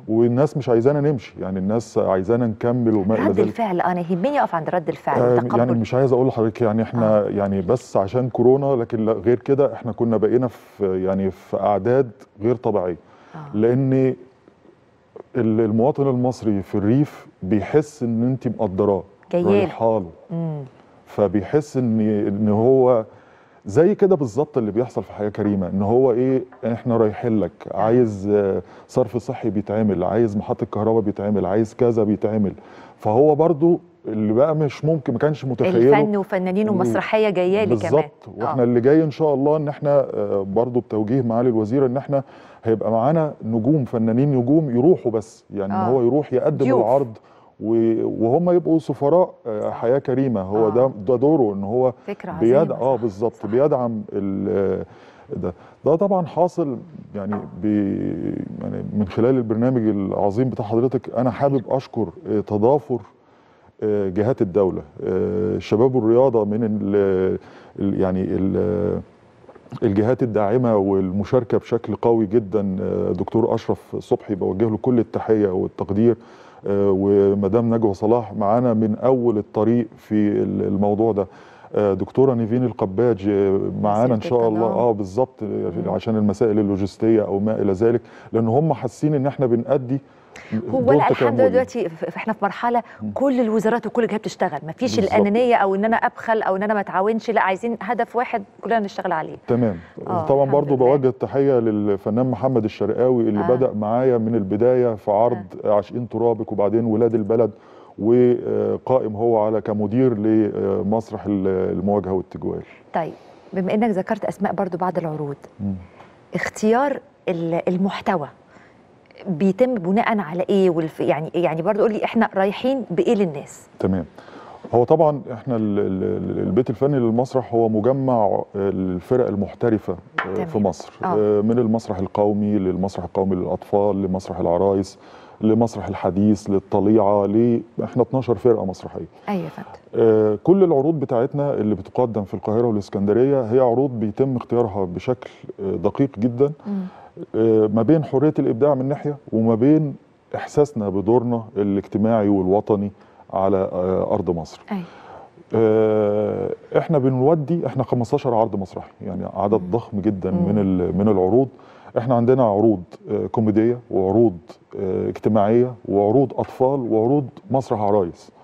والناس مش عايزانا نمشي يعني الناس عايزانا نكمل وما الى رد ذلك الفعل انا يهمني اقف عند رد الفعل آه، التقبل يعني مش عايز اقول لحضرتك يعني احنا آه. يعني بس عشان كورونا لكن لا غير كده احنا كنا بقينا في يعني في اعداد غير طبيعيه آه. لان ال- المواطن المصري في الريف بيحس ان انت مقدراه جايله. رايحاله مم. فبيحس ان ان هو زي كده بالظبط اللي بيحصل في حياه كريمه ان هو ايه احنا رايحين لك عايز آه، صرف صحي بيتعمل عايز محطه كهرباء بيتعمل عايز كذا بيتعمل فهو برضو اللي بقى مش ممكن ما كانش متخيله الفن وفنانين ومسرحيه جايه لي كمان بالظبط واحنا اللي جاي ان شاء الله ان احنا آه، برضو بتوجيه معالي الوزير ان احنا هيبقى معانا نجوم فنانين نجوم يروحوا بس يعني ان آه. هو يروح يقدم ضيوف. العرض و- وهم يبقوا سفراء آه، حياه كريمه هو آه. ده ده دوره ان هو فكره عظيمه بيدعم اه صح، بالظبط صح. بيدعم ال- ده ده طبعا حاصل يعني بي يعني من خلال البرنامج العظيم بتاع حضرتك انا حابب اشكر آه، تضافر آه، جهات الدوله آه، الشباب والرياضه من ال ال- يعني ال الجهات الداعمه والمشاركه بشكل قوي جدا آه، دكتور اشرف صبحي بوجه له كل التحيه والتقدير آه، ومدام نجوى صلاح معانا من اول الطريق في الموضوع ده آه، دكتوره نيفين القباج آه، معانا ان ست شاء الله التضامن. اه بالظبط آه، عشان المسائل اللوجستيه او ما الى ذلك لان هم حاسين ان احنا بنأدي هو دور لا الحمد لله تكاملي. دلوقتي ف- ف- احنا في مرحله كل الوزارات وكل الجهات بتشتغل مفيش بالظبط. الانانيه او ان انا ابخل او ان انا ما اتعاونش لا عايزين هدف واحد كلنا نشتغل عليه تمام آه، طبعا الحمد برضو لله. بوجه التحيه للفنان محمد الشرقاوي اللي آه. آه. بدا معايا من البدايه في عرض آه. عاشقين ترابك وبعدين ولاد البلد وقائم هو على كمدير لمسرح المواجهه والتجوال طيب بما انك ذكرت اسماء برضو بعض العروض مم. اختيار ال- المحتوى بيتم بناء على ايه والف يعني يعني برضو قولي احنا رايحين بايه للناس تمام هو طبعا احنا ال- ال- البيت الفني للمسرح هو مجمع الفرق المحترفه آه، تمام. في مصر آه. آه، من المسرح القومي للمسرح القومي للاطفال لمسرح العرايس لمسرح الحديث للطليعه ل احنا 12 فرقه مسرحيه ايوه يا فندم آه، كل العروض بتاعتنا اللي بتقدم في القاهره والاسكندريه هي عروض بيتم اختيارها بشكل آه، دقيق جدا مم. آه، ما بين حريه الابداع من ناحيه وما بين احساسنا بدورنا الاجتماعي والوطني على آه، ارض مصر. ايوه آه، احنا بنودي احنا 15 عرض مسرحي يعني عدد مم. ضخم جدا مم. من ال- من العروض احنا عندنا عروض آه، كوميديه وعروض آه، اجتماعيه وعروض اطفال وعروض مسرح عرايس